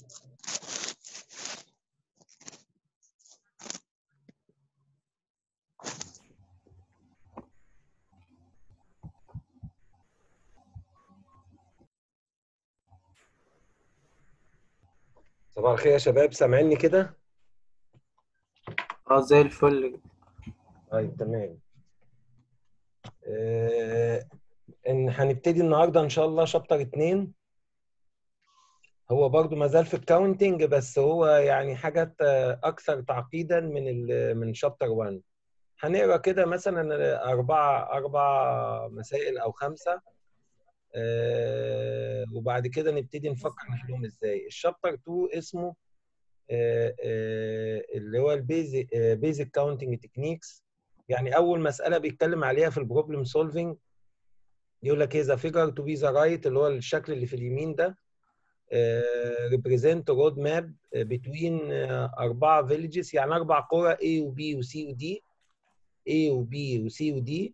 صباح الخير يا شباب سامعيني كده؟ اه زي الفل طيب تمام آه، ان هنبتدي النهارده ان شاء الله شابتر 2 هو برضو ما زال في الكاونتنج بس هو يعني حاجات آه، اكثر تعقيدا من ال من شابتر 1 هنقرا كده مثلا اربعه اربع مسائل او خمسه آه، وبعد كده نبتدي نفكر نحلهم ازاي الشابتر 2 اسمه آه، آه، اللي هو البيزك بيزك كاونتنج تكنيكس يعني اول مساله بيتكلم عليها في البروبلم سولفنج يقول لك ايه ذا فيجر تو بي ذا رايت اللي هو الشكل اللي في اليمين ده ريبريزنت رود ماب بتوين اربعه فيليجز يعني اربع قرى A و B و C و D A و B و C و D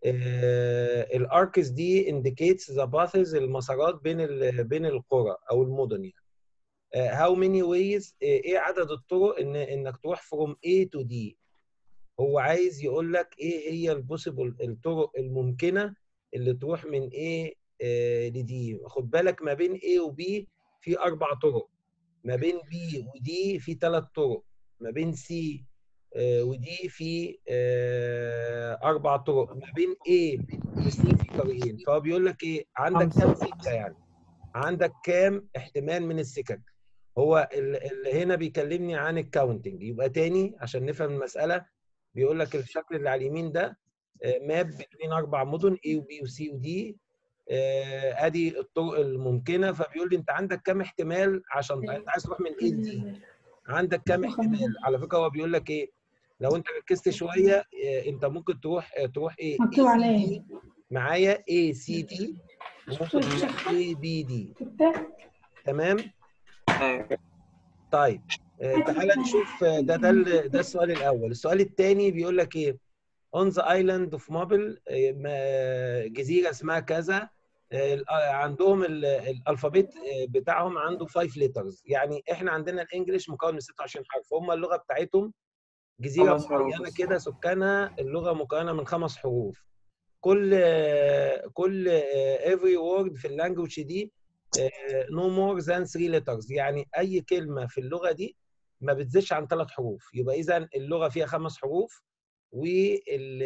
الاركس دي انديكيتس ذا باثز المسارات بين ال- بين القرى او المدن يعني هاو ماني ويز ايه عدد الطرق ان انك تروح فروم A to D هو عايز يقول لك ايه هي البوسيبل الطرق الممكنه اللي تروح من A آه، ل D خد بالك ما بين A و B في اربع طرق ما بين B و D في ثلاث طرق ما بين C آه، ودي في آه، اربع طرق ما بين A و C في طريقين فهو بيقول لك ايه عندك كام سكه يعني عندك كام احتمال من السكك هو ال- اللي هنا بيكلمني عن الكاونتنج يبقى تاني عشان نفهم المساله بيقول لك الشكل اللي على اليمين ده ماب بين اربع مدن A وB وC وD آه، ادي الطرق الممكنه فبيقول لي انت عندك كام احتمال عشان انت عايز تروح من A ل D عندك كام احتمال على فكره هو بيقول لك ايه لو انت ركزت شويه آه، انت ممكن تروح آه، تروح ايه مكتوب عليه معايا A C D وممكن تروح A B D تمام ايوه طيب آه، تعال نشوف آه، ده ده ال- ده السؤال الاول السؤال الثاني بيقول لك ايه on the island of مابل جزيره اسمها كذا آه، ال- آه، عندهم ال- الالفابيت آه، بتاعهم عنده 5 letters يعني احنا عندنا الانجليش مكون من 26 حرف هم اللغه بتاعتهم جزيره خمس حروف معينه بس. كده سكانها اللغه مكونه من خمس حروف كل آه، كل آه، every word في اللانجوج دي آه، no more than 3 letters يعني اي كلمه في اللغه دي ما بتزيدش عن ثلاث حروف يبقى اذا اللغه فيها خمس حروف وال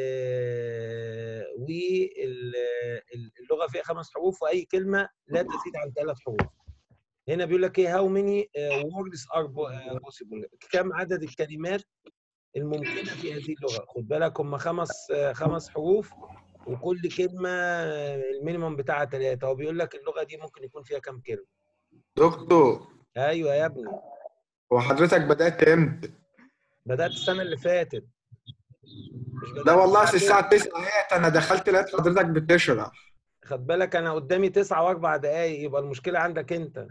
واللغه فيها خمس حروف واي كلمه لا تزيد عن ثلاث حروف هنا بيقول لك ايه هاو ماني ووردز ار بوسيبل كم عدد الكلمات الممكنه في هذه اللغه خد بالك هم خمس آه، خمس حروف وكل كلمه آه، المينيمم بتاعها ثلاثه هو بيقول لك اللغه دي ممكن يكون فيها كم كلمه دكتور ايوه يا ابني هو حضرتك بدأت امتى؟ بدات السنه اللي فاتت مش بدأت لا والله السنة الساعة 9 اهيت انا دخلت لقيت حضرتك بتشرح خد بالك انا قدامي تسعة واربع دقايق يبقى المشكله عندك انت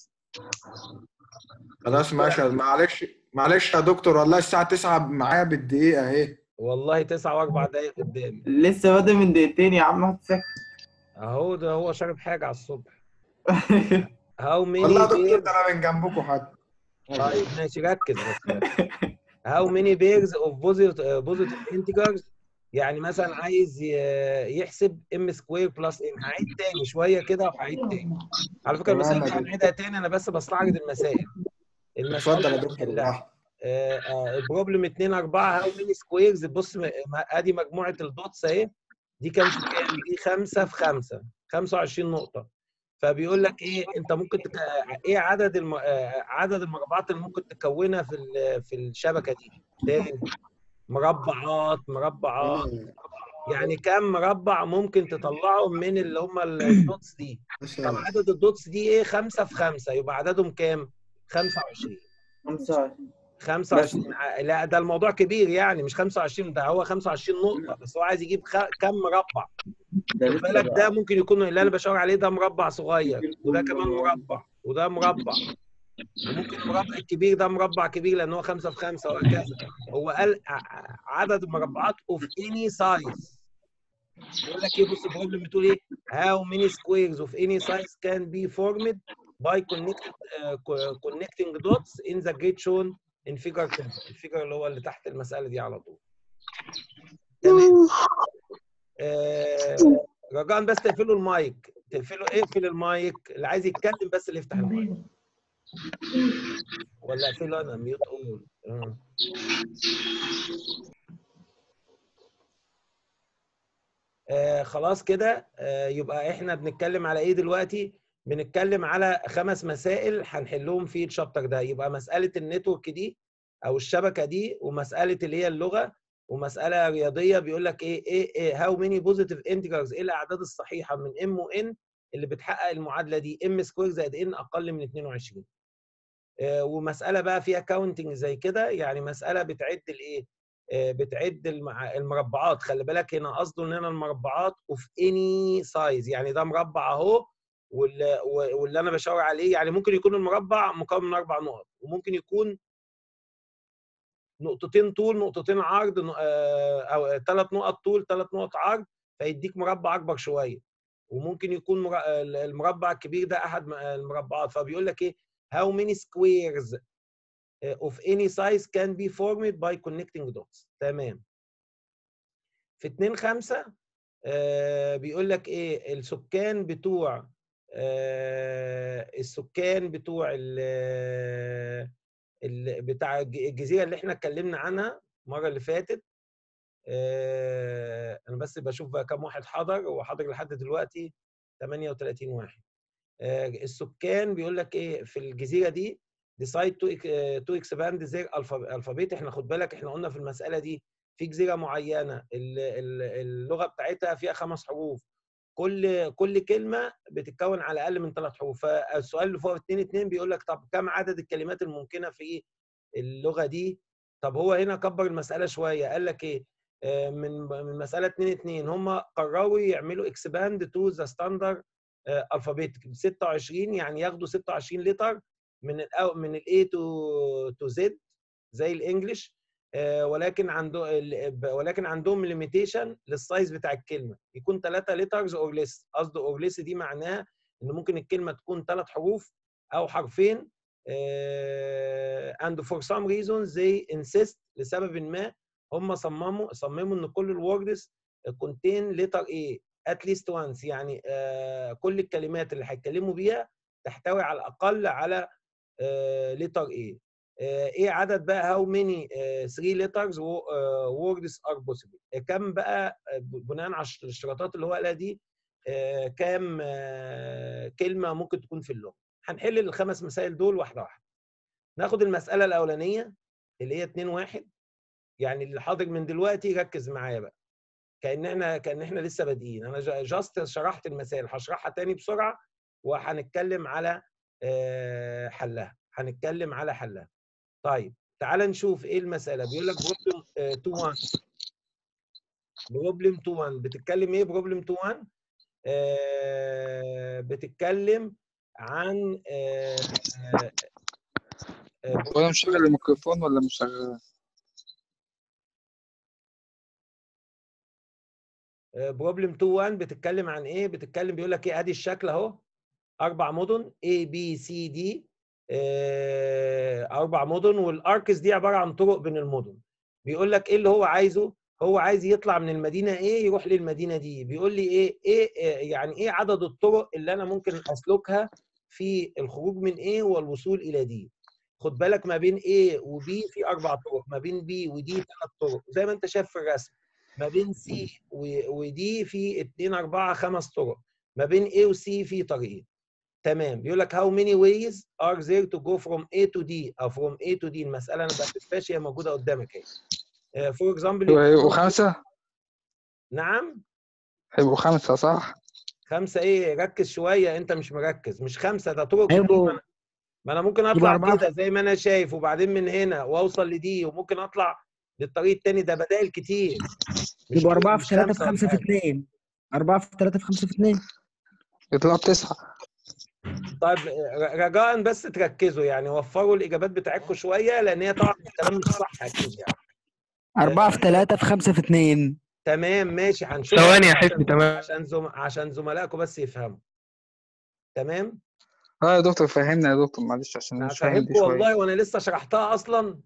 خلاص ماشي معلش معلش يا دكتور والله الساعة 9 معايا بالدقيقة اهي والله تسعة واربع دقايق قدامي لسه بادئ من دقيقتين يا عم هتسكت اهو ده هو شارب حاجه على الصبح هاو ميني والله يا دكتور ده انا من جنبكم حتى طيب ماشي ركز بس هاو ماني بيرز اوف بوزيتيف انتجرز يعني مثلا عايز ي- يحسب ام سكوير بلس ام هعيد تاني شويه كده وهعيد تاني على فكره تمام المسائل يا مش دكتور. هنعيدها تاني انا بس بستعرض المسائل المسائل اتفضل يا اللي دكتور هنحلها. براحتك. آه، آه، البروبلم 2 4 هاو ماني سكويرز بص م- م- ادي مجموعه الدوتس اهي دي كام في كام؟ دي 5 في 5 25 نقطه فبيقول لك ايه انت ممكن تك... ايه عدد الم... آه، عدد المربعات اللي ممكن تكونها في ال... في الشبكه دي تاني مربعات مربعات يعني كم مربع ممكن تطلعه من اللي هم الدوتس دي طب عدد الدوتس دي ايه 5 في 5 يبقى عددهم كام 25 25 ع- لا ده الموضوع كبير يعني مش 25 ده هو 25 نقطة بس هو عايز يجيب خ... كم مربع خد بالك ده ممكن يكون اللي انا بشاور عليه ده مربع صغير وده كمان مربع وده مربع وممكن المربع الكبير ده مربع كبير لان هو 5 في 5 وهكذا هو قال ع- عدد المربعات اوف اني سايز يقول لك ايه بص البروبلم بتقول ايه how many squares of any size can be formed by connected uh, co- connecting dots in the grid shown in figure 7 الفيجر اللي هو اللي تحت المسألة دي على طول تمام آه، رجاء بس تقفلوا المايك تقفلوا اقفل المايك اللي عايز يتكلم بس اللي يفتح المايك ولا اقفله انا ميوت اول آه. آه خلاص كده آه يبقى احنا بنتكلم على ايه دلوقتي بنتكلم على خمس مسائل هنحلهم في الشابتر ده يبقى مسألة النتورك دي او الشبكة دي ومسألة اللي هي اللغة ومسألة رياضية بيقول لك ايه ايه, إيه هاو ماني بوزيتيف انتجرز ايه الاعداد الصحيحة من ام وان اللي بتحقق المعادلة دي ام سكوير زائد ان اقل من 22 آه ومسألة بقى فيها كاونتنج زي كده يعني مسألة بتعد الايه آه، بتعد المع- المربعات خلي بالك هنا قصده ان انا المربعات اوف اني سايز يعني ده مربع اهو واللي, واللي انا بشاور عليه يعني ممكن يكون المربع مكون من اربع نقط وممكن يكون نقطتين طول نقطتين عرض ن- آه، او ثلاث نقط طول ثلاث نقط عرض فيديك مربع اكبر شويه وممكن يكون مر- آه، المربع الكبير ده احد م- آه، المربعات فبيقول لك ايه how many squares uh, of any size can be formed by connecting dots تمام في 2 5 آه بيقول لك ايه السكان بتوع آه السكان بتوع ال ال بتاع الج- الجزيره اللي احنا اتكلمنا عنها المره اللي فاتت آه انا بس بشوف بقى كام واحد حضر هو حضر لحد دلوقتي 38 واحد آه السكان بيقول لك ايه في الجزيره دي decide to ex- to expand their alpha- alphabet احنا خد بالك احنا قلنا في المساله دي في جزيره معينه ال- ال- اللغه بتاعتها فيها خمس حروف كل كل كلمه بتتكون على اقل من ثلاث حروف فالسؤال اللي فوق 2 2 بيقول لك طب كم عدد الكلمات الممكنه في اللغه دي طب هو هنا كبر المساله شويه قال لك ايه آه، من من مساله 2 2 هم قرروا يعملوا اكسباند تو ذا ستاندر الفابيتك 26 يعني ياخدوا 26 لتر من ال من الاي تو تو زد زي الانجليش آه، ولكن عنده ال- ب- ولكن عندهم ليميتيشن للسايز بتاع الكلمه يكون 3 لترز اور ليس قصده اور ليس دي معناها ان ممكن الكلمه تكون ثلاث حروف او حرفين آه، and for some reasons they insist لسبب ما هم صمموا صمموا ان كل الوردز contain letter A at least once يعني آه، كل الكلمات اللي هيتكلموا بيها تحتوي على الاقل على لتر A آه، ايه عدد بقى how many 3 letters wo- آه، words are possible كم بقى آه، بناء على الاشتراطات اللي هو قالها دي آه، كام آه، كلمه ممكن تكون في اللغه هنحل الخمس مسائل دول واحده واحده ناخد المساله الاولانيه اللي هي 2 1 يعني اللي حاضر من دلوقتي ركز معايا بقى كان احنا كان احنا لسه بادئين انا جاست شرحت المسائل هشرحها تاني بسرعه وهنتكلم على آه، حلها هنتكلم على حلها طيب تعال نشوف ايه المساله بيقول لك بروبلم 2 1 بروبلم 2 1 بتتكلم ايه بروبلم 2 1 آه، بتتكلم عن آه، آه، آه، هو انا مشغل الميكروفون ولا مش شغال؟ بروبلم 2 1 بتتكلم عن ايه بتتكلم بيقول لك ايه ادي الشكل اهو اربع مدن A B C D آه، اربع مدن والاركس دي عباره عن طرق بين المدن بيقول لك ايه اللي هو عايزه هو عايز يطلع من المدينه ايه يروح للمدينه دي بيقول لي ايه ايه آه، يعني ايه عدد الطرق اللي انا ممكن اسلكها في الخروج من ايه والوصول الى دي خد بالك ما بين A وB في اربع طرق ما بين B ودي ثلاث طرق زي ما انت شايف في الرسم ما بين سي ودي في 2 4 5 طرق ما بين A وسي في طريقين تمام بيقول لك how many ways are there to go from A to D او from A to D المساله انا ما بكتبهاش هي موجوده قدامك اهي فور اكزامبل هيبقوا خمسة نعم هيبقوا خمسة صح؟ خمسه ايه ركز شويه انت مش مركز مش خمسه ده طرق كتير هيبقوا- ما أنا- ما انا ممكن يبقى اطلع أربعة كده زي ما انا شايف وبعدين من هنا واوصل لدي وممكن اطلع للطريق التاني ده بدائل كتير مش يبقى طرق- أربعة مش في ثلاثة في ولا خمسة في حاجة. اثنين أربعة في ثلاثة في خمسة في اثنين يطلعوا تسعة طيب ر- رجاء بس تركزوا يعني وفروا الاجابات بتاعتكم شويه لان هي طبعا الكلام مش صح اكيد يعني أربعة في ثلاثة في خمسة في اثنين تمام ماشي هنشوف ثواني يا عشان- حسني تمام عشان زم... عشان زملائكم بس يفهموا تمام اه يا دكتور فهمنا يا دكتور معلش عشان انا مش فاهم دي هفهمكم شويه والله وانا لسه شرحتها اصلا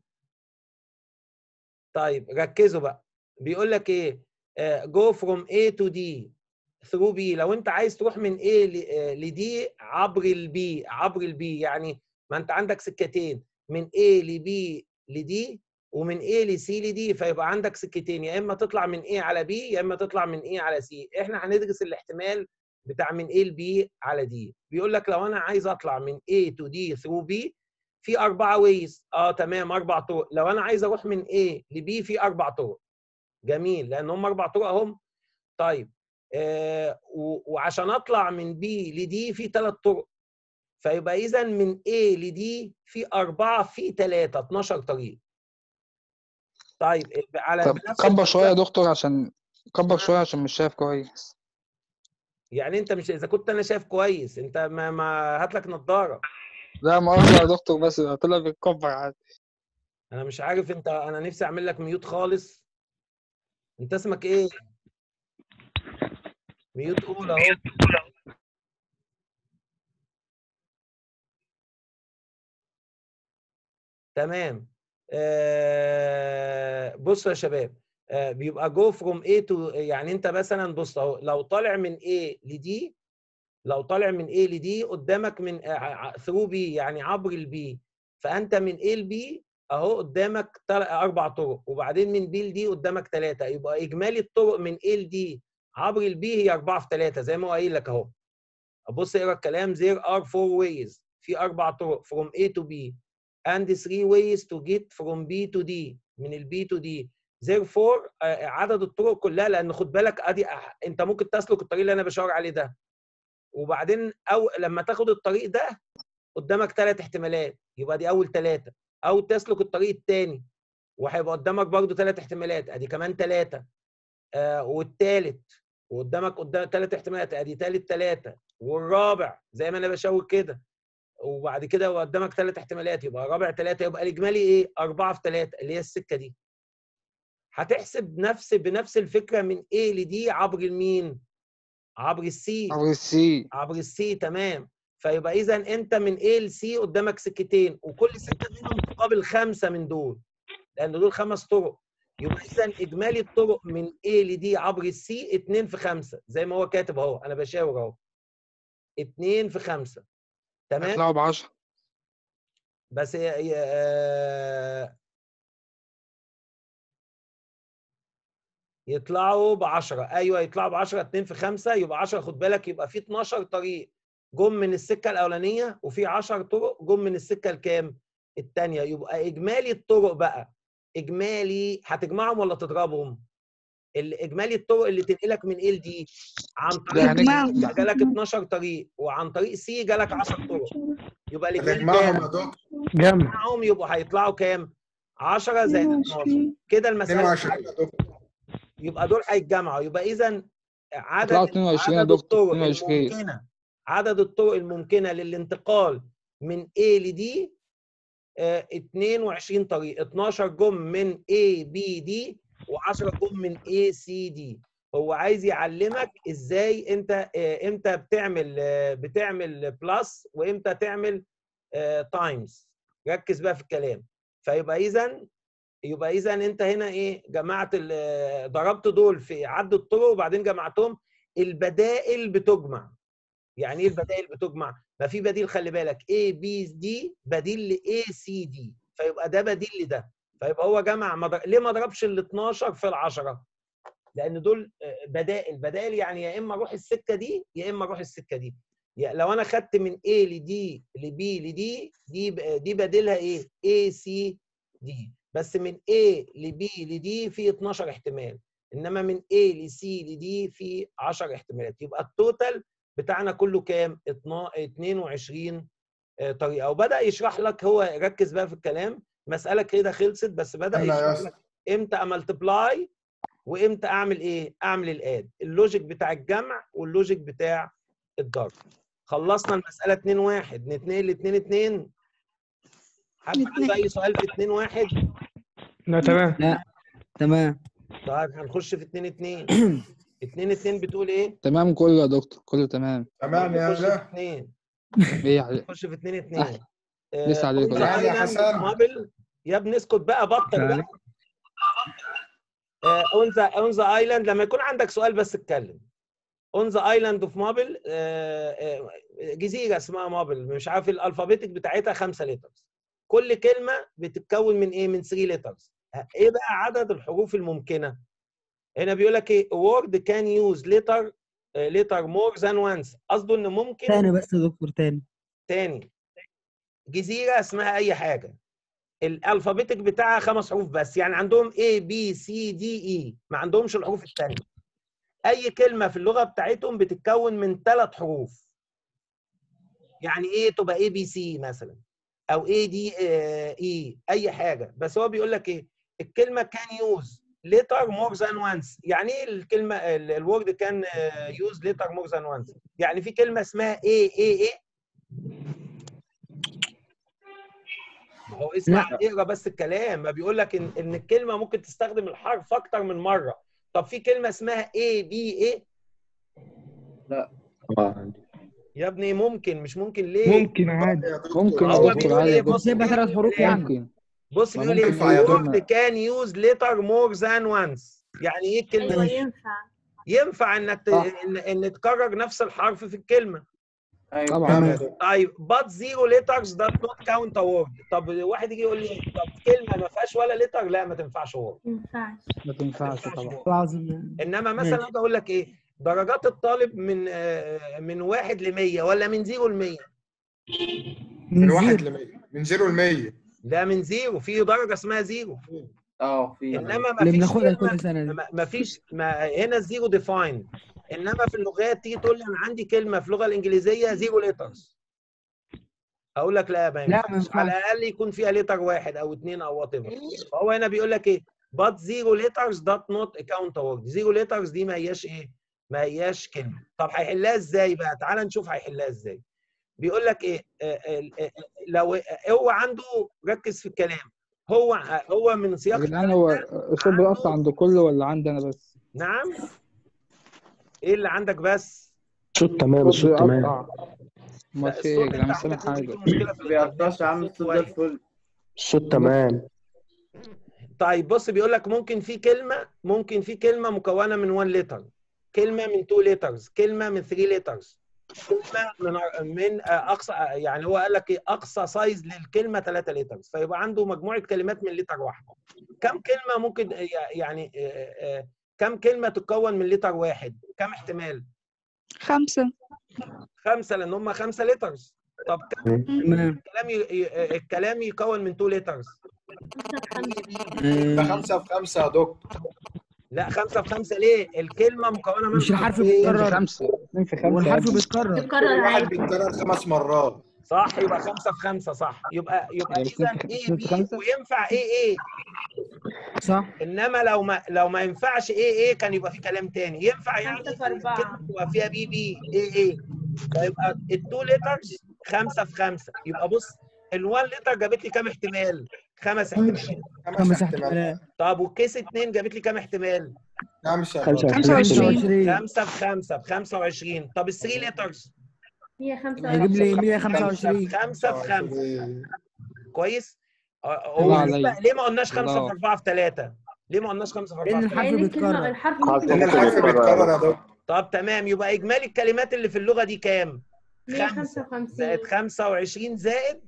طيب ركزوا بقى بيقول لك ايه جو فروم A to D through B لو انت عايز تروح من A ل D عبر البي عبر البي يعني ما انت عندك سكتين من A ل B ل D ومن A ل C ل D فيبقى عندك سكتين يا اما تطلع من A على B يا اما تطلع من A على C احنا هندرس الاحتمال بتاع من A ل B على D بيقول لك لو انا عايز اطلع من A to D through B في أربعة ويز اه تمام أربع طرق لو أنا عايز أروح من A ل B في أربع طرق جميل لأن هم أربع طرق أهم طيب آه و- وعشان أطلع من B ل D في ثلاث طرق فيبقى إذا من A ل D في أربعة في ثلاثة 12 طريق طيب على طب بنفس كبر شويه يا المنظر- دكتور عشان كبر شويه عشان مش شايف كويس يعني أنت مش إذا كنت أنا شايف كويس أنت ما, ما هات لك نظارة لا مؤاخذة يا دكتور بس طلع بيتكبر عادي أنا مش عارف أنت أنا نفسي أعمل لك ميوت خالص أنت اسمك إيه؟ ميوت أول أهو تمام آه بصوا يا شباب آه بيبقى جو فروم A to يعني انت مثلا بص اهو لو طالع من A ل D لو طالع من A ل D قدامك من ثرو B يعني عبر البي فانت من A ل B اهو قدامك تل- اربع طرق وبعدين من B ل D قدامك ثلاثه يبقى اجمالي الطرق من A ل D عبر البي هي اربعه في ثلاثه زي ما هو قايل لك اهو بص اقرا الكلام there are four ways في اربع طرق from A to B and three ways to get from B to D من ال B to D therefore آه، عدد الطرق كلها لان خد بالك ادي أح- انت ممكن تسلك الطريق اللي انا بشاور عليه ده وبعدين او لما تاخد الطريق ده قدامك ثلاث احتمالات يبقى دي اول ثلاثه او تسلك الطريق الثاني وهيبقى قدامك برضو ثلاث احتمالات ادي كمان ثلاثه آه والثالث وقدامك قدام ثلاث احتمالات ادي ثالث ثلاثه والرابع زي ما انا بشاور كده وبعد كده قدامك ثلاث احتمالات يبقى رابع ثلاثه يبقى الاجمالي ايه؟ اربعه في ثلاثه اللي هي السكه دي. هتحسب نفس بنفس الفكره من A ل D عبر المين؟ عبر السي عبر السي عبر السي تمام فيبقى اذا انت من A ل C قدامك سكتين وكل سكه منهم تقابل خمسه من دول لان دول خمس طرق يبقى اذا اجمالي الطرق من A ل D عبر السي 2 في 5 زي ما هو كاتب اهو انا بشاور اهو 2 في 5 تمام هيطلعوا ب 10 بس ي- ي- آه، يطلعوا ب 10 ايوه يطلعوا ب 10 2 في 5 يبقى 10 خد بالك يبقى في 12 طريق جم من السكه الاولانيه وفي 10 طرق جم من السكه الكام؟ الثانيه يبقى اجمالي الطرق بقى اجمالي هتجمعهم ولا تضربهم؟ الاجمالي الطرق اللي تنقلك من ال دي عن طريق هنجمع. B جالك 12 طريق وعن طريق سي جالك 10 طرق يبقى الاجمالي هنجمعهم كام؟ يا دكتور جمع معاهم يبقوا هيطلعوا كام؟ 10 زائد 12 كده المسألة 22 يا دكتور يبقى دول هيتجمعوا يبقى إذا عدد يطلعوا 22 يا عدد دكتور الطرق 22 الممكنة عدد الطرق الممكنة للانتقال من A ل D آه، 22 طريق 12 جم من A B D و10 جم من A C D هو عايز يعلمك ازاي انت آه، امتى بتعمل آه، بتعمل بلس وامتى تعمل تايمز ركز بقى في الكلام فيبقى اذا يبقى اذا انت هنا ايه جمعت ال- ضربت دول في عد الطرق وبعدين جمعتهم البدائل بتجمع يعني ايه البدائل بتجمع ما في بديل خلي بالك A B D بديل ل A C D فيبقى ده بديل لده فيبقى هو جمع ما ضر- ليه ما ضربش ال 12 في ال 10 لان دول آه، بدائل بدائل يعني يا اما اروح السكه دي يا اما اروح السكه دي يعني لو انا خدت من A ل D ل B ل D دي ب- دي بديلها ايه A C D بس من A ل B ل D في 12 احتمال انما من A ل C ل D في 10 احتمالات يبقى التوتال بتاعنا كله كام 12 22 آه، طريقه وبدا يشرح لك هو ركز بقى في الكلام مساله كده خلصت بس بدا يلا يا يشرح لك امتى املتبلاي وامتى اعمل ايه اعمل الاد اللوجيك بتاع الجمع واللوجيك بتاع الضرب خلصنا المساله 2 1 نتنقل ل 2 2 حد عنده اي سؤال في 2 1 لا تمام لا تمام طيب هنخش في 2 2 2 2 بتقول ايه تمام كله يا دكتور كله تمام تمام يا نخش في لا 2 ايه يا حبيبي نخش في 2 2 أهلا. لسه عليك ولا حاجة يا حسن. مابل يا ابني اسكت بقى بطل تعالى. بقى اون ذا اون ذا ايلاند لما يكون عندك سؤال بس اتكلم اون ذا ايلاند اوف مابل جزيره اسمها مابل مش عارف الالفابيتك بتاعتها خمسه لترز كل كلمه بتتكون من ايه من 3 لترز ايه بقى عدد الحروف الممكنه هنا بيقول لك ايه word can use letter آه، letter more than once قصده ان ممكن تاني بس يا دكتور تاني تاني جزيره اسمها اي حاجه الالفابيتك بتاعها خمس حروف بس يعني عندهم A B C D E ما عندهمش الحروف الثانيه اي كلمه في اللغه بتاعتهم بتتكون من ثلاث حروف يعني ايه تبقى A B C مثلا او A D آه، E اي حاجه بس هو بيقول لك ايه الكلمه كان يوز letter more than once يعني ايه الكلمه الورد كان يوز letter more than once يعني في كلمه اسمها A A A هو اسمع اقرا بس الكلام ما بيقول لك ان ان الكلمه ممكن تستخدم الحرف اكتر من مره طب في كلمه اسمها اي بي اي يا ابني ممكن مش ممكن ليه ممكن عادي يا دكتور. ممكن يا هو دكتور بيقول عادي ايه يا بص دكتور يبقى ثلاث حروف يعني ممكن بص ما بيقول ايه ممكن يا word دكتور. can use letter more than once يعني ايه الكلمه ايوه دي؟ ينفع ينفع انك ت... صح. ان ان تكرر نفس الحرف في الكلمه طبعا تمام يا دكتور. طيب but zero letters does not count a word طب واحد يجي يقول لي طب كلمه ما فيهاش ولا لتر لا ما تنفعش word ينفعش ما تنفعش ينفعش طبعا word. العظيم يعني انما مثلا ماشي. اجي اقول لك ايه درجات الطالب من آه، من واحد ل 100 ولا من زيرو ل 100 من واحد زيرو. ل 100 من زيرو ل 100 لا من زيرو في درجه اسمها زيرو اه في انما ما اللي فيش بناخدها كلمه كل سنه دي ما- ما فيش ما هنا الزيرو ديفايند انما في اللغات تيجي تقول لي انا عندي كلمه في اللغه الانجليزيه زيرو ليترز اقول لك لا ما لا، ما ينفعش ينفعش. على الاقل يكون فيها لتر واحد او اثنين او وات ايفر فهو هنا بيقول لك ايه but zero letters does not count a word زيرو letters دي ما هياش ايه ما هياش كلمه طب هيحلها ازاي بقى تعال نشوف هيحلها ازاي بيقول لك ايه آه، آه، آه، لو هو عنده ركز في الكلام هو هو من يا سياق جدعان هو الصوت بيقطع عند كله ولا عندي انا بس؟ نعم ايه اللي عندك بس الصوت تمام الصوت الصوت تمام بيقطع امال لا، في ايه يا الصوت جدعان انت مش سامع عندك ممكن حاجه يكون مشكله في ما بيقطعش يا عم الصوت الصوت زي كويس. الفل الصوت تمام طيب بص بيقول لك ممكن في كلمه ممكن في كلمه مكونه من 1 لتر كلمه من 2 لترز كلمه من 3 لترز كلمه من من اقصى يعني هو قال لك ايه اقصى سايز للكلمه 3 لترز فيبقى عنده مجموعه كلمات من لتر واحد كم كلمه ممكن يعني آه، آه، كم كلمه تتكون من لتر واحد كم احتمال خمسة خمسه لان هم خمسه لترز طب كم تمام الكلام ي- ي- الكلام يكون من 2 لترز ده آه، خمسة في خمسة يا دكتور لا خمسة في خمسة ليه؟ الكلمة مكونة من مش الحرف حرفين. اتنين في بيتكرر خمسة اتنين في خمسة والحرف يا ابني. بيتكرر تتكرر كل واحد عادي بيتكرر خمس مرات صح يبقى خمسة في خمسة صح يبقى يبقى هي إذا اتنين في- ايه اتنين في بي خمسة؟ وينفع ايه ايه صح انما لو ما لو ما ينفعش ايه ايه كان يبقى في كلام تاني ينفع يعني خمسة في أربعة. كلمة تبقى فيها بي بي ايه ايه فيبقى التو لترز خمسة في خمسة يبقى بص الوان لتر جابت لي كام احتمال؟ خمس احتمال خمس احتمالات احتمالات طب والكيس اتنين جابت لي كام احتمال؟ خمسة خمسة خمسة وعشرين 25 خمسة في خمسة ب 25 طب الثري لترز هي خمسة هيجيب لي وعشرين 125 خمسة في خمسة كويس آه، الله هو ليه عليا. بقى- ليه ما قلناش خمسة الله. في أربعة في ثلاثة؟ ليه ما قلناش خمسة في لأن أربعة في الحرف ثلاثة؟ لأن الكلمة بيتكرر. الحرف لأن الحرف بيتكرر يا دكتور طب تمام يبقى إجمالي الكلمات اللي في اللغة دي كام؟ مية خمسة خمسة وخمسين زائد 25 زائد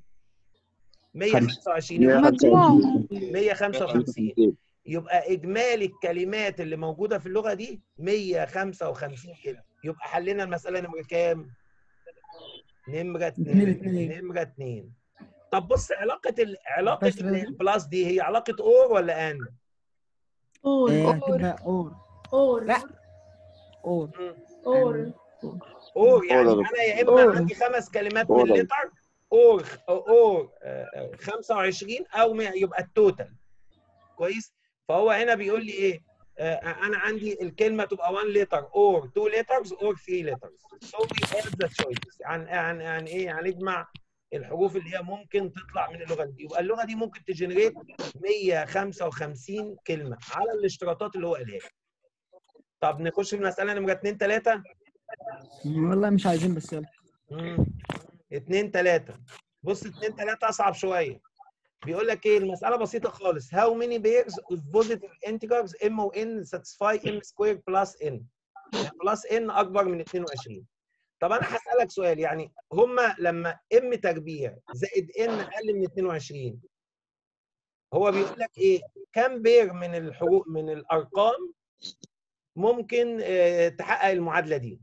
125 يبقى مجموعهم 155 يبقى إجمالي الكلمات اللي موجودة في اللغة دي 155 كلمة يبقى حلينا المسألة نمرة كام؟ نمرة اتنين 2 اتنين. نمرة 2 طب بص علاقة ال... علاقة مفيهاش لازمة. البلاس دي هي علاقة اور ولا ان؟ أور آه، هتبقى اور أور لا. اور أور اور يعني اور. انا يا اما اور. عندي خمس كلمات من اور. لتر اور اور آه، آه، 25 او مية، يبقى التوتال كويس فهو هنا بيقول لي ايه آه، انا عندي الكلمه تبقى 1 لتر اور 2 لترز اور 3 لترز سو وي اد ذا تشويسز عن عن عن ايه هنجمع الحروف اللي هي ممكن تطلع من اللغه دي يبقى اللغه دي ممكن تجنريت 155 كلمه على الاشتراطات اللي هو قالها لي. طب نخش في المساله نمره 2 3 والله مش عايزين بس يلا مم. 2 3 بص 2 3 اصعب شويه بيقول لك ايه المساله بسيطه خالص how many pairs of positive integers m و n satisfy m squared plus n يعني plus n اكبر من 22 طب انا هسالك سؤال يعني هما لما m تربيع زائد n اقل من 22 هو بيقول لك ايه كم بير من الحروف من الارقام ممكن آه، تحقق المعادله دي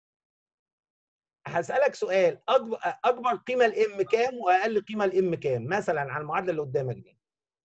هسألك سؤال أكبر, أكبر قيمة الإم كام وأقل قيمة الإم كام؟ مثلا على المعادلة اللي قدامك دي.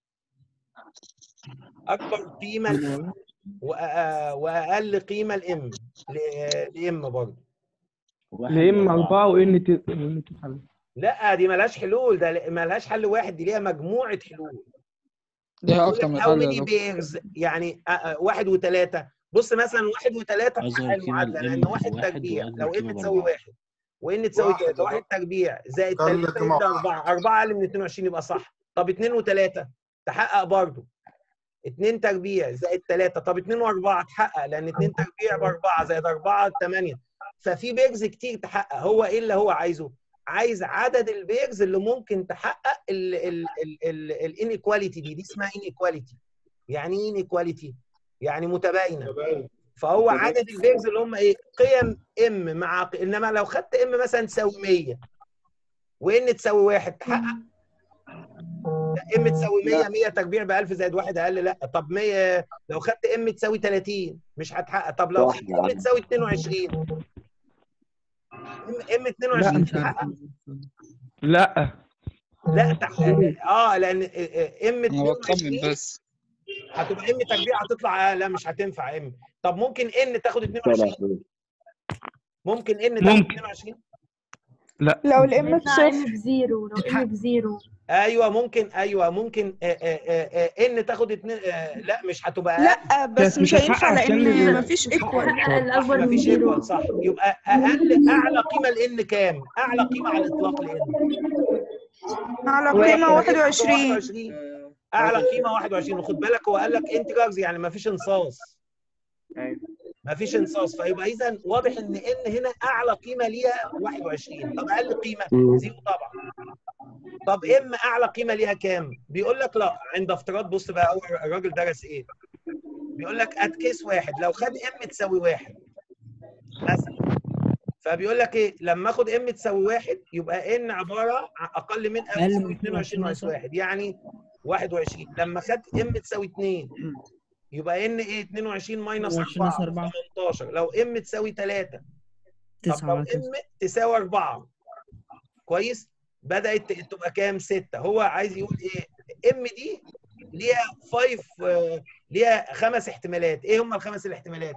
أكبر قيمة الإم وأ- وأقل قيمة الإم لإم برضه. لإما أربعة وإن ت- وإن تتحل لا دي ملهاش حلول ده ل- ملهاش حل واحد دي ليها مجموعة حلول. ليها أكتر من هاو حل يا ماني دكتور. بيرز يعني آه، آه، واحد وثلاثة بص مثلا واحد وثلاثة أصغر تحقق قيمة المعادلة الإم لأن واحد واحد تربيع وأكبر لو قيمة إم تساوي بأربعة. واحد وإن تساوي واحد ثلاثة يا واحد تربيع زائد أقل ثلاثة قيمة يبقى واحد. أربعة أربعة أقل من 22 يبقى صح طب اتنين وثلاثة تحقق برضه اتنين تربيع زائد ثلاثة طب اتنين وأربعة تحقق لأن اتنين تربيع بأربعة زائد أربعة ثمانية ففي بيرز كتير تحقق هو إيه اللي هو عايزه؟ عايز عدد البيرز اللي ممكن تحقق الانيكواليتي دي دي اسمها انيكواليتي يعني ايه انيكواليتي؟ يعني متباينه فهو عدد البيرز اللي هم ايه؟ قيم ام مع ق... انما لو خدت ام مثلا تساوي 100 وان تساوي واحد تحقق ام تساوي 100 100 تربيع ب 1000 زائد واحد اقل لا طب 100 لو خدت ام تساوي 30 مش هتحقق طب لو خدت ام تساوي 22 ام 22 لا مش عارف تحقق لا لا تحقق اه لان ام أنا بطمن 22 بس هتبقى ام تربيع هتطلع آه لا مش هتنفع ام طب ممكن ان تاخد 22 ممكن ان تاخد ممكن. 22 لو الام هيطلع ام بصفر بزيرو لو ام بزيرو ايوه ممكن ايوه ممكن آه آه آه آه ان تاخد اتنين آه لا مش هتبقى أقل. لا بس بس مش مش هينفع هتحقق عشان لان ال- مفيش ايكوال تحقق الاكبر من مفيش زيرو ايكوال صح يبقى اقل اعلى قيمه لان كام؟ اعلى قيمه على الاطلاق لان على قيمة 21 اعلى قيمه 21 وخد بالك هو قال لك انتجرز يعني مفيش انصاص مفيش انصاص فيبقى اذا واضح ان ان هنا اعلى قيمه ليها 21 طب اقل قيمه مم. زيرو طبعا طب ام اعلى قيمه ليها كام؟ بيقول لك لا عند افتراض بص بقى هو الراجل درس ايه؟ بيقول لك ات كيس واحد لو خد ام تساوي واحد مثلا فبيقول لك ايه لما اخد ام تساوي واحد يبقى ان عباره عن اقل من او أقل تساوي من 22 ناقص 22 واحد يعني 21 لما خد ام تساوي 2 يبقى ان ايه 22 ماينس 22 ناقص 4 4. 18 لو ام تساوي 3 طب لو تسعة ام وهكذا تساوي 4 كويس بدات تبقى كام 6 هو عايز يقول ايه ام دي ليها 5 ليها خمس احتمالات ايه هم الخمس الاحتمالات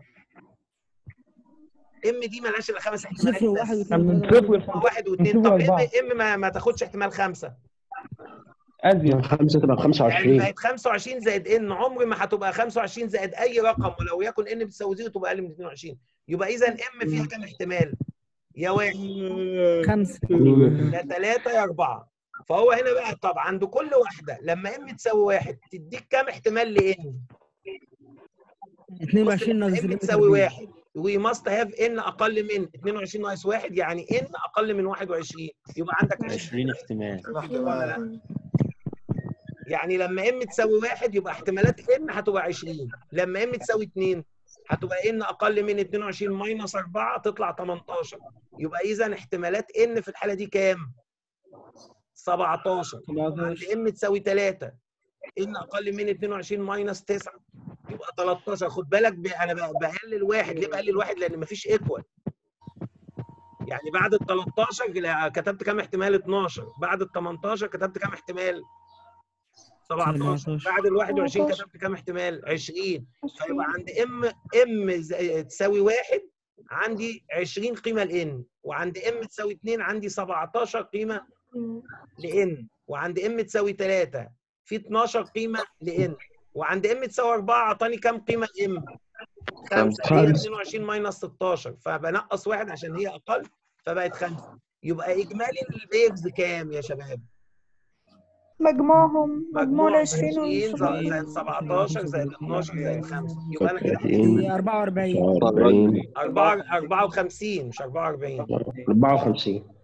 ام دي مالهاش الا خمس احتمالات صفر وواحد بس. واثنين من وثلاثة صفر لخمسة واحد من واثنين صفر طب ام لأربعة ام ما, ما تاخدش احتمال خمسه أزيد خمسة تبقى يعني 25 بقت 25 زائد ان عمر ما هتبقى 25 زائد اي رقم ولو يكن ان بتساوي زيرو تبقى اقل من 22 يبقى اذا ام فيها كام احتمال؟ يا واحد خمسة يا ثلاثه يا اربعه فهو هنا بقى طب عند كل واحده لما ام تساوي واحد تديك كام احتمال لان؟ 22 ناقص ام الام تساوي تربيع. واحد وي ماست هاف ان اقل من 22 ناقص واحد يعني ان اقل من 21 يبقى عندك 20 احتمال يعني لما ام تساوي واحد يبقى احتمالات ان هتبقى 20 لما ام تساوي 2 هتبقى ان اقل من 22 ماينس 4 تطلع 18 يبقى اذا احتمالات ان في الحاله دي كام 17 عند 17 ام تساوي 3 ان اقل من 22 ماينس 9 يبقى 13 خد بالك ب... انا ب- بقلل واحد ليه بقلل واحد لان مفيش ايكوال يعني بعد ال 13 لا، كتبت كام احتمال 12 بعد ال 18 كتبت كام احتمال 17 17. بعد ال 21 17. كتبت كام احتمال 20 فيبقى عند ام ام ز- تساوي واحد عندي 20 قيمه لان وعند ام تساوي 2 عندي 17 قيمه لان وعند ام تساوي 3 في 12 قيمه لان وعند ام تساوي 4 اعطاني كام قيمه ام 5 هي خمسة. 22 ماينس 16 فبنقص واحد عشان هي اقل فبقت 5 يبقى اجمالي البيبز كام يا شباب؟ مجموعهم مجموع مجموع العشرين 20 والسبعين زائد 17 زائد 12 زائد 5 يبقى انا كده 30 44 40 4 54 مش 44 54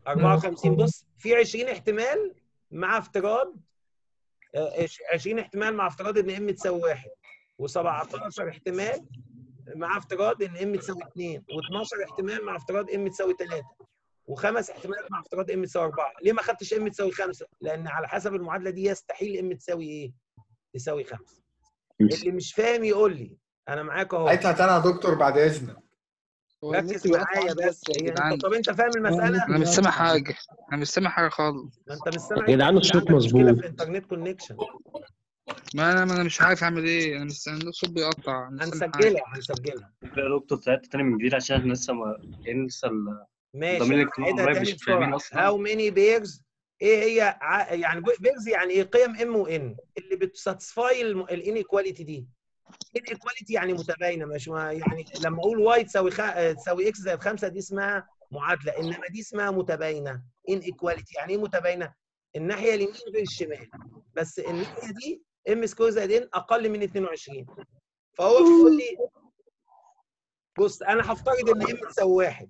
54 بص في 20 احتمال مع افتراض آه، 20 احتمال مع افتراض ان ام تساوي 1 و17 احتمال مع افتراض ان ام تساوي 2 و12 احتمال مع افتراض ام تساوي 3 وخمس احتمالات مع افتراض ام تساوي 4 ليه ما خدتش ام تساوي 5 لان على حسب المعادله دي يستحيل ام تساوي ايه تساوي 5 اللي مش فاهم يقول لي انا معاك اهو عيدها تاني يا دكتور بعد اذنك هو النت ركز بيقطع معايا عندي بس يا هي جدعان انت طب انت فاهم المساله انا مش سامع حاجه انا مش سامع حاجه خالص ما انت مش سامع يا جدعان انت الصوت عندك مشكله مظبوط. في الانترنت كونكشن ما انا ما انا مش عارف اعمل ايه انا مش أنا الصوت بيقطع أنا مش سامع حاجه هنسجلها هنسجلها يا دكتور تعبت تاني من جديد عشان احنا لسه ما يعني لسه ال- ماشي ضمير الاجتماع هعيدها قريب تاني مش فاهمين بسرعه اصلا هاو ماني بيرز ايه هي ع- يعني بيرز يعني ايه قيم ام وان اللي بتساتسفاي الانيكواليتي دي انيكواليتي يعني متباينه مش ما يعني لما اقول واي تساوي خ... تساوي اكس زائد 5 دي اسمها معادله انما دي اسمها متباينه ان ايكواليتي يعني ايه متباينه الناحيه اليمين غير الشمال بس الناحيه دي ام سكوير زائد ان اقل من 22 فهو بيقول لي بص انا هفترض ان ام تساوي واحد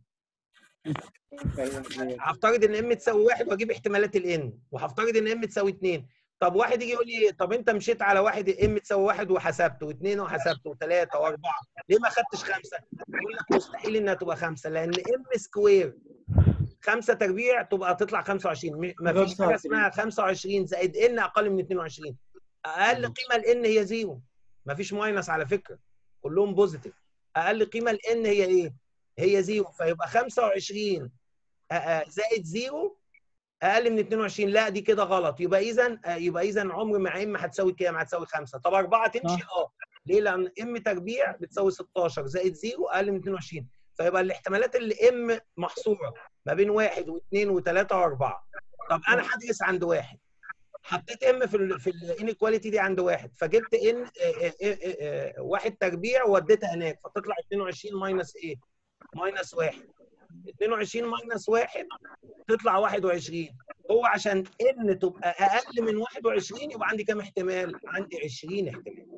هفترض ان ام تساوي واحد واجيب احتمالات الان وهفترض ان ام تساوي اثنين طب واحد يجي يقول لي طب انت مشيت على واحد ام تساوي واحد وحسبت واثنين وحسبت وثلاثه واربعه ليه ما خدتش خمسه؟ يقول لك مستحيل انها تبقى خمسه لان ام سكوير خمسه تربيع تبقى تطلع 25 ما فيش حاجه اسمها 25 زائد ان اقل من 22 اقل قيمه الان هي زيرو ما فيش ماينس على فكره كلهم بوزيتيف اقل قيمه الان هي ايه؟ هي زيرو فيبقى 25 آه، آه، زائد زيرو اقل من 22 لا دي كده غلط يبقى اذا يبقى اذا عمر مع ام هتساوي كام؟ هتساوي 5 طب 4 تمشي اه ليه؟ لان ام تربيع بتساوي 16 زائد زيرو اقل من 22 فيبقى الاحتمالات اللي ام محصوره ما بين واحد واثنين وثلاثه واربعه طب انا هدرس عند واحد حطيت ام في ال في الانيكواليتي دي عند واحد فجبت ان واحد تربيع ووديتها هناك فتطلع 22 ماينس ايه؟ ماينس واحد 22 ماينس واحد تطلع 21 هو عشان ان تبقى اقل من 21 يبقى عندي كام احتمال؟ عندي 20 احتمال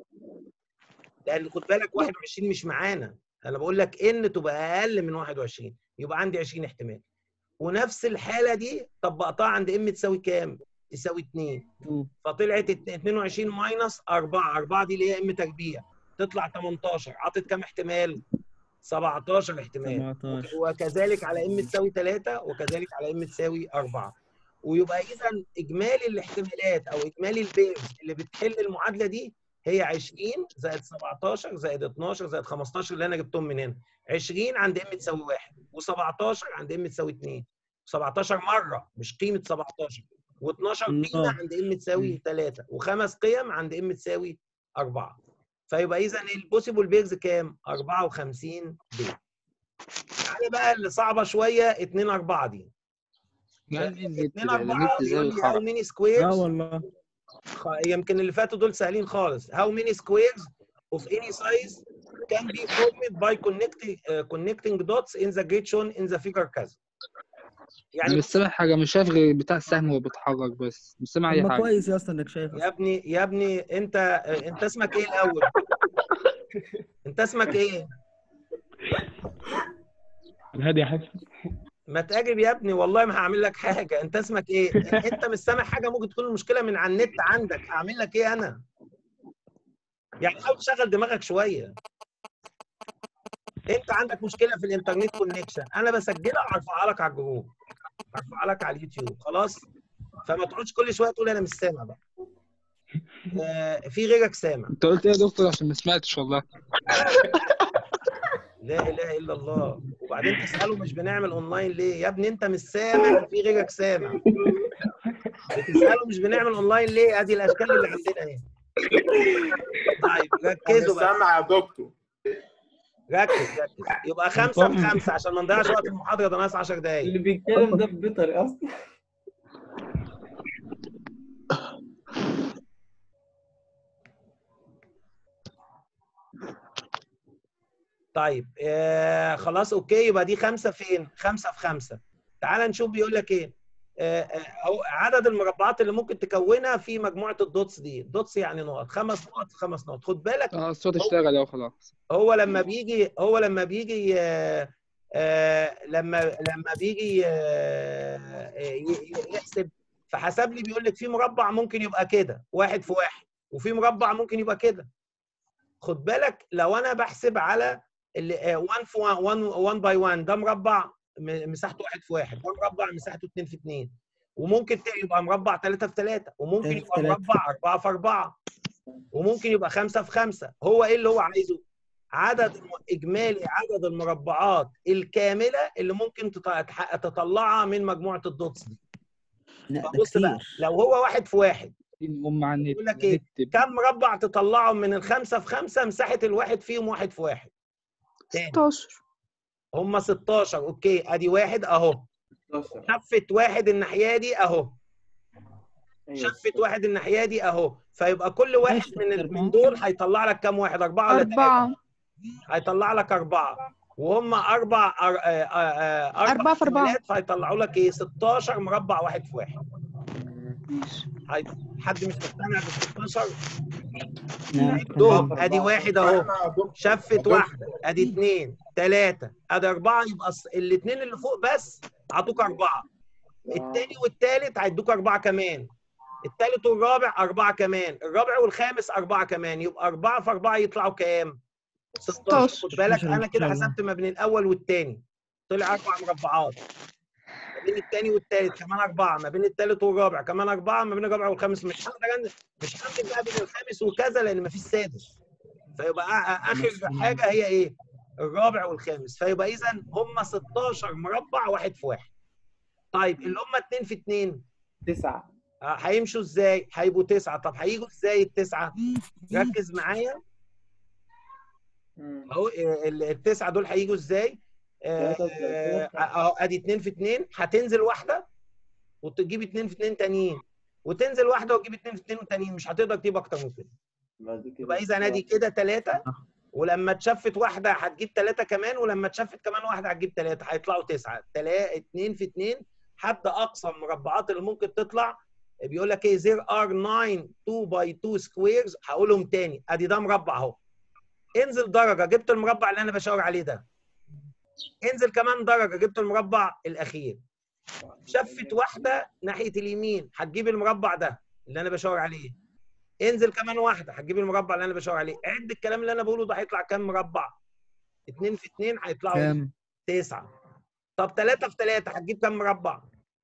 لان خد بالك 21 مش معانا انا بقول لك ان تبقى اقل من 21 يبقى عندي 20 احتمال ونفس الحاله دي طبقتها عند ام تساوي كام؟ تساوي 2 فطلعت 22 ماينس 4 4 دي اللي هي ام تربيع تطلع 18 عطت كام احتمال؟ 17 احتمال 17 وكذلك على ام تساوي 3 وكذلك على ام تساوي 4 ويبقى اذا اجمالي الاحتمالات او اجمالي البيرز اللي بتحل المعادله دي هي 20 زائد 17 زائد 12 زائد 15 اللي انا جبتهم من هنا 20 عند ام تساوي 1 و17 عند ام تساوي 2 17 مره مش قيمه 17 و12 قيمه الله. عند ام تساوي 3 وخمس قيم عند ام تساوي 4 فيبقى اذا البوسيبل بيرز كام؟ 54 بير تعالى بقى اللي صعبه شويه 2 4 دي يعني النت 2 4 النت زي بيقول لي هاو الخرا ميني لا سكويرز والله يمكن اللي فاتوا دول سهلين خالص how many squares of any size can be formed by connecting uh, connecting dots in the grid shown in the figure كذا انا يعني مش سامع حاجه مش شايف غير بتاع السهم وهو بيتحرك بس مش سامع طب اي ما حاجه كويس يا اسطى انك شايف يا ابني يا ابني انت انت اسمك ايه الاول انت اسمك ايه الهادي يا حسن ما تجب يا ابني والله ما هعمل لك حاجه انت اسمك ايه انت مش سامع حاجه ممكن تكون المشكله من على النت عندك اعمل لك ايه انا يعني حاول تشغل دماغك شويه انت عندك مشكله في الانترنت كونكشن انا بسجلها وارفعها لك على الجروب ارفعها لك على اليوتيوب خلاص فما تقعدش كل شويه تقول انا مش سامع بقى آه في غيرك سامع انت قلت ايه يا دكتور عشان ما سمعتش والله لا اله الا الله وبعدين تساله مش بنعمل اونلاين ليه يا ابني انت مش سامع في غيرك سامع بتساله مش بنعمل اونلاين ليه ادي الاشكال اللي عندنا اهي طيب ركزوا بقى سامع يا دكتور ركز ركز يبقى خمسة في خمسة عشان ما نضيعش وقت المحاضرة ده ناقص 10 دقايق اللي بيتكلم ده بيطري اصلا طيب آه خلاص اوكي يبقى دي خمسة فين؟ خمسة في خمسة تعال نشوف بيقول لك ايه آه آه أو عدد المربعات اللي ممكن تكونها في مجموعة الدوتس دي دوتس يعني نقط خمس نقط في خمس نقط خد بالك اه الصوت اشتغل اهو خلاص هو لما بيجي هو لما بيجي آه، آه لما لما بيجي آه ي- ي- يحسب فحسب لي بيقول لك في مربع ممكن يبقى كده واحد في واحد وفي مربع ممكن يبقى كده خد بالك لو انا بحسب على 1 في 1 1 باي 1 ده مربع م- مساحته واحد في واحد ده مربع مساحته 2 في 2 وممكن ت- يبقى مربع 3 في 3 وممكن تلاتة في يبقى تلاتة. مربع 4 في 4 وممكن يبقى 5 في 5 هو ايه اللي هو عايزه عدد الم- اجمالي عدد المربعات الكامله اللي ممكن تط- تح- تطلعها من مجموعه الدوتس دي لا ده فبص بقى كتير لو هو واحد في واحد نقوم مع النت يقول لك ايه النت كم مربع تطلعهم من الخمسه في خمسه مساحه الواحد فيهم واحد في واحد تاني 16 هم 16 اوكي ادي واحد اهو شفت واحد الناحيه دي اهو شفت واحد الناحيه دي اهو فيبقى كل واحد ماشي، من ال- أربعة. من دول هيطلع لك كام واحد اربعه ولا ثلاثه أربعة هيطلع لك اربعه وهم اربع أر... آه، آه، آه، اربع أربعة في أربعة. احتمالات فهيطلعوا لك ايه 16 مربع واحد في واحد هي- حد مش مقتنع بال 16 نعم دوم ادي واحد اهو احنا يا دكتور- شفت دكتور. واحده ادي اثنين ثلاثه ادي اربعه يبقى الاثنين اللي فوق بس عطوك اربعه الثاني والثالث هيدوك اربعه كمان الثالث والرابع اربعه كمان الرابع والخامس اربعه كمان يبقى اربعه في اربعه يطلعوا كام؟ 16 خد بالك 16 انا إن كده شاء الله. حسبت ما بين الاول والثاني طلع اربع مربعات ما بين الثاني والثالث كمان اربعه ما بين الثالث والرابع كمان اربعه ما بين الرابع والخامس مش هقدر أن- مش هعمل بقى بين الخامس وكذا لان ما فيش سادس فيبقى آ- اخر حاجه هي ايه؟ الرابع والخامس فيبقى اذا هم 16 مربع واحد في واحد طيب اللي هم 2 في 2 تسعة آه، هيمشوا ازاي؟ هيبقوا تسعه طب هيجوا ازاي التسعه؟ ركز معايا اهو آه، ال- التسعه دول هيجوا ازاي؟ آه، تلاتة وتلاتين. آه، اهو ادي 2 في 2 هتنزل واحده وتجيب 2 في 2 تانيين وتنزل واحده وتجيب 2 في 2 تانيين مش هتقدر تجيب اكتر من كده بعد كده يبقى اذا ادي كده ثلاثه ولما تشفت واحده هتجيب ثلاثه كمان ولما تشفت كمان واحده هتجيب ثلاثه هيطلعوا تسعه تلا 2 في 2 حتى اقصى المربعات اللي ممكن تطلع بيقول لك ايه there are 9 2 by 2 squares هقولهم تاني ادي ده مربع اهو انزل درجه جبت المربع اللي انا بشاور عليه ده انزل كمان درجه جبت المربع الاخير شفت واحده ناحيه اليمين هتجيب المربع ده اللي انا بشاور عليه انزل كمان واحده هتجيب المربع اللي انا بشاور عليه عد الكلام اللي انا بقوله ده هيطلع كام مربع 2 في 2 هيطلعوا كام؟ تسعة طب 3 في 3 هتجيب كام مربع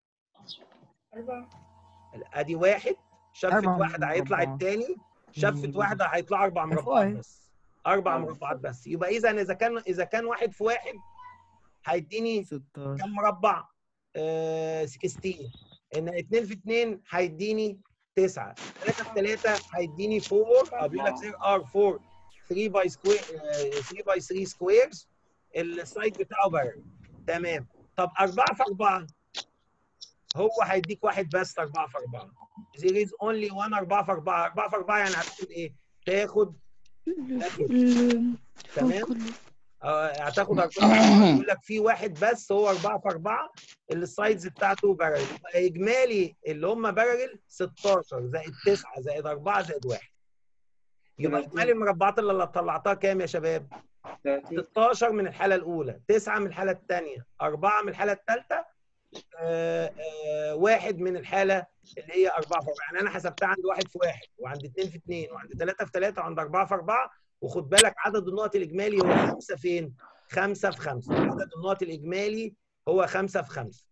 ادي واحد شفت أربع واحده هيطلع مربعات. الثاني شفت مم. واحده هيطلع اربع أفواه. مربعات بس اربع آه. مربعات بس يبقى اذا اذا كان اذا كان واحد في واحد هيديني 16 كم مربع؟ آه 16 ان 2 في 2 هيديني 9 3 في 3 هيديني 4 او بيقول لك there are 4 3 باي سكوير 3 باي 3 سكويرز السايد بتاعه بارد تمام طب 4 في 4 هو هيديك واحد بس 4 في 4 there is only one 4 في 4 4 في 4 يعني هتاخد ايه؟ تاخد تمام آه، هتاخد اربعه يقول لك في واحد بس هو اربعه في اربعه اللي السايدز بتاعته بارل يبقى اجمالي اللي هم بارل 16 زائد 9 زائد 4 زائد 1 يبقى تلاتين. اجمالي المربعات اللي طلعتها كام يا شباب؟ 16 من الحاله الاولى 9 من الحاله الثانيه 4 من الحاله الثالثه آه، آه، واحد من الحاله اللي هي 4 في 4 يعني انا حسبتها عند واحد في واحد وعند اثنين في اثنين وعند ثلاثه في ثلاثه وعند اربعه في اربعه وخد بالك عدد النقط الاجمالي هو خمسه فين؟ خمسه في خمسه عدد النقط الاجمالي هو خمسه في خمسه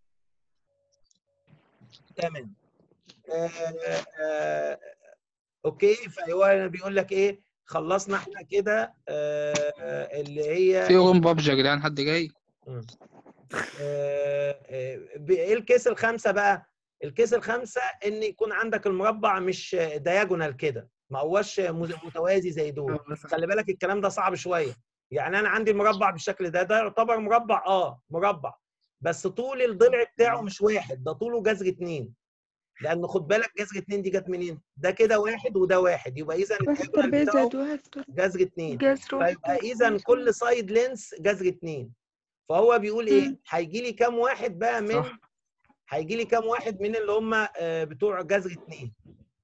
تمام آه آه اوكي فهو بيقول لك ايه خلصنا احنا كده آه آه، اللي هي في يوم بابجي يا جدعان حد جاي مم. آه، آه، ب- ايه الكيس الخامسه بقى؟ الكيس الخامسه ان يكون عندك المربع مش دياجونال كده ما هوش مز- متوازي زي دول خلي بالك الكلام ده صعب شويه يعني انا عندي المربع بالشكل ده ده يعتبر مربع اه مربع بس طول الضلع بتاعه مش واحد ده طوله جذر اتنين لان خد بالك جذر اتنين دي جت منين؟ ده كده واحد وده واحد يبقى اذا واحد الدياجونال تربيع بتاعه زائد واحد جذر اتنين جذر واحد فيبقى اذا كل سايد لينس جذر اتنين فهو بيقول ايه مم. هيجي لي كام واحد بقى من صح. هيجي لي كام واحد من اللي هم آه، بتوع جذر اتنين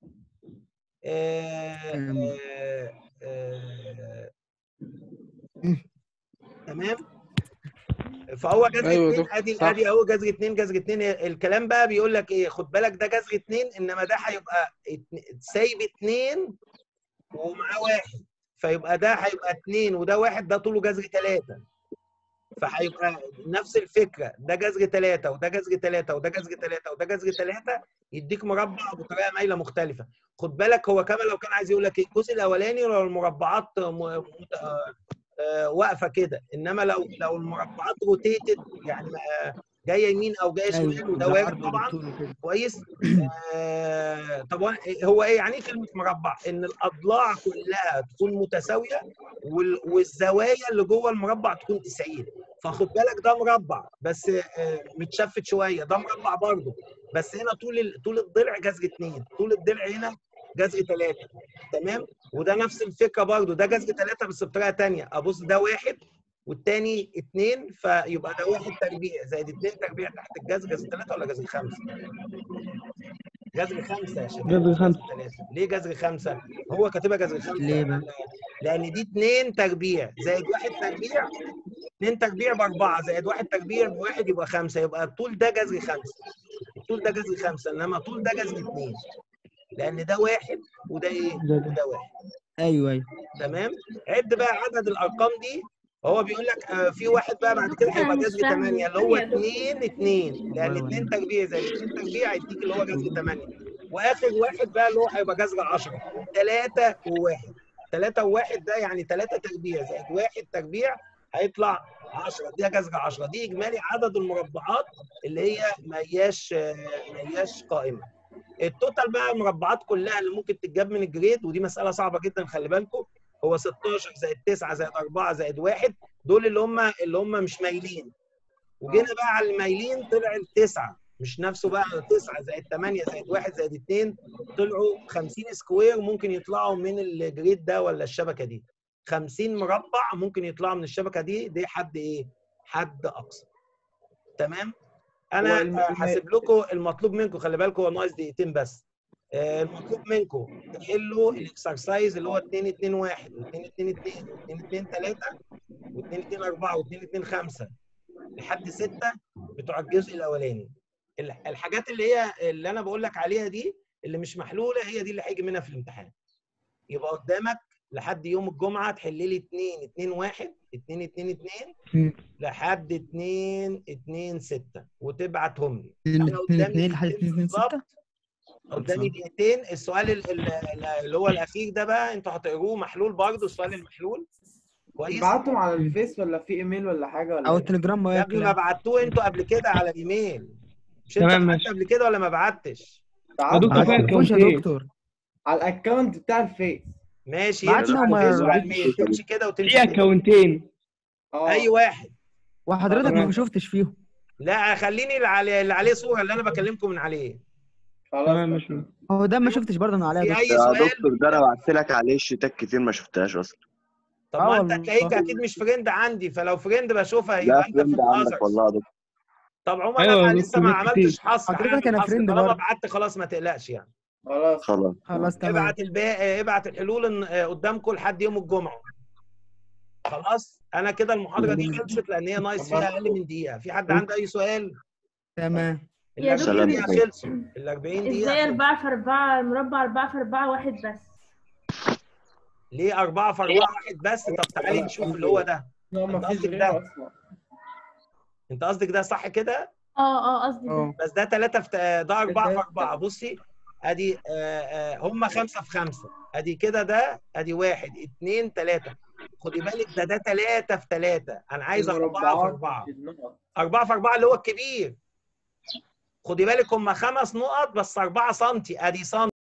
آه، أم. آه، آه، مم. تمام فهو جذر أيوة اتنين دكتور، ادي صح. ادي اهو جذر اتنين جذر اتنين الكلام بقى بيقول لك ايه خد بالك ده جذر اتنين انما ده هيبقى اتن- سايب اتنين ومعاه واحد فيبقى ده هيبقى اتنين وده واحد ده طوله جذر تلاته فهيبقى نفس الفكره ده جذر تلاته وده جذر تلاته وده جذر تلاته وده جذر تلاته يديك مربع بطريقه مايله مختلفه خد بالك هو كمان لو كان عايز يقول لك ايه الجزء الاولاني لو المربعات م- م- آه، آه، واقفه كده انما لو لو المربعات روتيتد يعني آه، جايه يمين او جايه شمال وده وارد طبعا كويس آه طب هو ايه يعني ايه كلمه مربع ان الاضلاع كلها تكون متساويه وال- والزوايا اللي جوه المربع تكون 90 فخد بالك ده مربع بس آه متشفت شويه ده مربع برضه بس هنا طول ال- طول الضلع جذر اثنين طول الضلع هنا جذر ثلاثه تمام وده نفس الفكره برضه ده جذر ثلاثه بس بطريقه ثانيه ابص ده واحد والتاني اتنين فيبقى ده واحد تربيع زائد اتنين تربيع تحت الجذر جذر ثلاثه ولا جذر خمسه؟ جذر خمسه يا شباب جذر خمسة. ثلاثة. ليه جذر خمسه؟ هو كاتبها جذر خمسه ليه بقى؟ لان دي اتنين تربيع زائد واحد تربيع اتنين تربيع باربعه زائد واحد تربيع بواحد يبقى خمسه يبقى الطول ده جذر خمسه الطول ده جذر خمسه انما الطول ده جذر اتنين لان ده واحد وده ايه؟ ده ده. وده واحد ايوه ايوه تمام عد بقى عدد الارقام دي هو بيقول لك آه، في واحد بقى بعد كده هيبقى مش جذر فاهمة. 8 اللي هو ثانية يا 2 2 لان أيوة. 2 تربيع زائد 2 تربيع هيديك اللي هو جذر 8 واخر واحد بقى اللي هو هيبقى جذر 10 3 و1 3 و1 ده يعني 3 تربيع زائد 1 تربيع هيطلع 10 دي جذر 10 دي اجمالي عدد المربعات اللي هي ما هياش آه، ما هياش قائمه التوتال بقى المربعات كلها اللي ممكن تتجاب من الجريد ودي مساله صعبه جدا خلي بالكم هو 16 زائد 9 زائد 4 زائد 1 دول اللي هم اللي هم مش مايلين وجينا بقى على المايلين طلع التسعه مش نفسه بقى 9 زائد 8 زائد 1 زائد 2 طلعوا 50 سكوير ممكن يطلعوا من الجريد ده ولا الشبكه دي 50 مربع ممكن يطلعوا من الشبكه دي دي حد ايه؟ حد اقصى تمام؟ انا هو الم- آه، هسيب لكم المطلوب منكم خلي بالكم هو ناقص دقيقتين بس آه، المطلوب منكم تحلوا الاكسرسايز اللي هو 2 2 1 و2 2 2 و2 2 3 و2 2 4 و2 2 5 لحد 6 بتوع الجزء الاولاني ال- الحاجات اللي هي اللي انا بقول لك عليها دي اللي مش محلوله هي دي اللي هيجي منها في الامتحان يبقى قدامك لحد يوم الجمعه تحل لي 2 2 1 2 2 2 مم. لحد 2 2 6 وتبعتهم لي من انا من قدامي اتنين لحد دقيقتين اتنين ستة بالظبط قدامي دقيقتين السؤال ال- ال- اللي هو الاخير ده بقى انتوا هتقروه محلول برضه السؤال المحلول كويس بعتهم على الفيس ولا في ايميل ولا حاجه ولا او إيه؟ التليجرام يا ابني ما واكل بعتوه انتوا قبل كده على الايميل مش انت تمام، بعت ماشي. قبل كده ولا ما بعتش بعت- ما بعت- تعرفوش يا دكتور على الاكونت بتاع الفيس ماشي بعتنا يمشي على وما الفيس وعلى ردش. الميل تمشي كده وتمشي في كده. اكونتين اه اي واحد وحضرتك تمام. ما شفتش فيهم لا خليني اللي عليه اللي عليه صوره اللي انا بكلمكم من عليه خلاص تمام ماشي. ماشي هو ده ما شفتش برضه انا عليها في دكتور. اي يا سؤال دكتور ده انا بعت لك عليه شيتات كتير ما شفتهاش اصلا طب آه ما انت والله. هتلاقيك اكيد مش فريند عندي فلو فريند بشوفها لا يبقى انت في فريند عندك الاذرز والله يا دكتور طب عمر أيوة انا يا لسه دكتور، ما ناس عملتش كتير. حصر حضرتك هعمل أنا حصر فريند طالما برضه. بعت خلاص ما تقلقش يعني خلاص خلاص خلاص تمام ابعت الباقي ابعت الحلول إن- آه، قدامكم لحد يوم الجمعه خلاص انا كده المحاضره دي خلصت لان هي ناقص فيها اقل من دقيقه في حد عنده اي سؤال تمام ال يا 40 دكتور. دقيقه خلصوا ال 40 ازاي دقيقه خلصوا. 4 في 4 مربع 4 في 4 واحد بس ليه 4 في 4 واحد بس طب تعالي نشوف اللي هو ده لا أنت ما فيش قصدك غيره ده؟ اصلا انت قصدك ده صح كده اه اه قصدي ده اه بس ده 3 في تا- ده 4 في تلاتة. 4 بصي ادي آه، آه، هم 5 في 5 ادي كده ده ادي 1 2 3 خدي بالك ده ده 3 في 3 انا عايز 4 في المربعات 4 مش النقط. 4 في 4 اللي هو الكبير خدي بالك هم خمس نقط بس 4 سم ادي سم